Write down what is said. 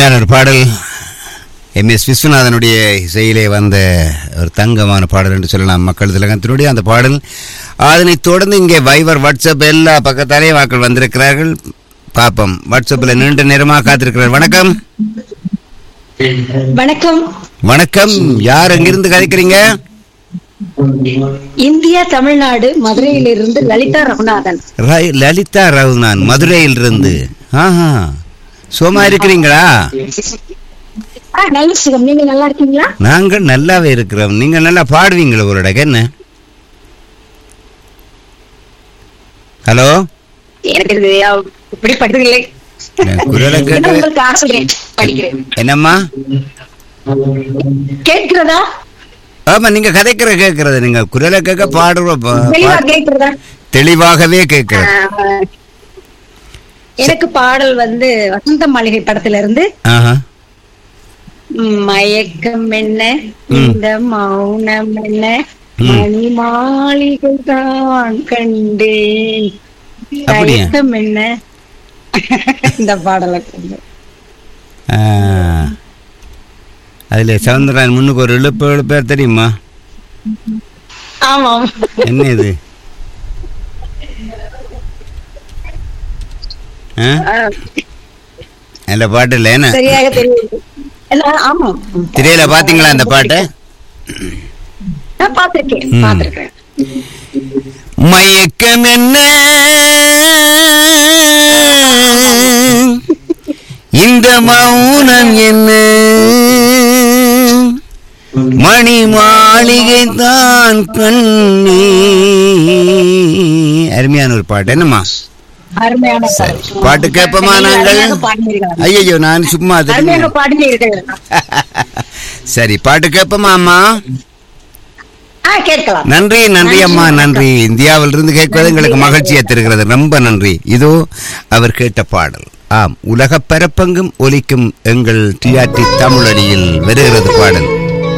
அருமையான ஒரு பாடல் எம் எஸ் விஸ்வநாதனுடைய இசையிலே வந்த ஒரு தங்கமான பாடல் என்று சொல்லலாம் மக்கள் திலகத்தினுடைய அந்த பாடல் அதனைத் தொடர்ந்து இங்கே வைவர் வாட்ஸ்அப் எல்லா பக்கத்தாலேயும் மக்கள் வந்திருக்கிறார்கள் பாப்போம் வாட்ஸ்அப்பில் நீண்ட நேரமாக காத்திருக்கிறார் வணக்கம் வணக்கம் வணக்கம் யார் எங்கிருந்து கதைக்கிறீங்க இந்தியா தமிழ்நாடு மதுரையிலிருந்து லலிதா ரகுநாதன் ரை- லலிதா ரகுநான் மதுரையிலிருந்து ஆஹா சோமா இருக்கிறீங்களா ஆ, நல்ல சுகம் நீங்க நல்லா இருக்கீங்களா நாங்கள் நல்லாவே இருக்கிறோம் நீங்க நல்லா பாடுவீங்களா ஒரு இடக்கு என்ன ஹலோ எனக்கு இது அவ்- இப்படி படித்ததில்லை என் குரலை என்ன கேட்டு உங்களுக்கு ஆசிரியர் படிக்கிறேன் என்னம்மா கேட்கிறதா ஆமா நீங்க கதைக்கிற கேட்கறது நீங்க குரலை கேட்க பாடுற பா- தெளிவா பா- கேட்கிறதா தெளிவாகவே கேட்கறது ஆ, எனக்கு பாடல் வந்து வசந்த மாளிகை படத்துல இருந்து ஆஹா ம், மயக்கம் என்ன ம். இந்த மௌனம் என்ன ம். மணி மாளிகை தான் கண்டேன் அப்படியா? தயக்கம் என்ன இந்த பாடலை கொண்டு ஆ. அதுல சவுந்தரராஜன் முன்னுக்கு ஒரு இழுப்பு இழுப்பேர் தெரியுமா ஆமாம் என்ன இது ஆ? ஆ, அந்த பாட்டு இல்லை என்ன சரியாக தெரியுது எல்லாம் ஆமாம் திரையில பாத்தீங்களா அந்த பாட்டை நான் பார்த்திருக்கேன் ம். பார்த்திருக்கேன் மயக்கம் என்ன இந்த மௌனம் என்ன மணி மாளிகை தான் கண்ணே அருமையான ஒரு பாட்டு என்னம்மா அருமையான சரி பாடல். பாட்டு கேட்போமா நாங்கள் அருமையாக பாடினீர்கள். ஐயோ நான் சும்மா அருமையாக தெரியுமா பாடினீர்கள் சரி பாட்டு கேட்போமா அம்மா ஆ கேட்கலாம் நன்றி நன்றி அம்மா நன்றி இந்தியாவிலிருந்து கேட்பது எங்களுக்கு மகிழ்ச்சியை தருகிறது ரொம்ப நன்றி இதோ அவர் கேட்ட பாடல் ஆம் உலக பரப்பெங்கும் ஒலிக்கும் எங்கள் டிஆர்டி தமிழடியில் வருகிறது பாடல்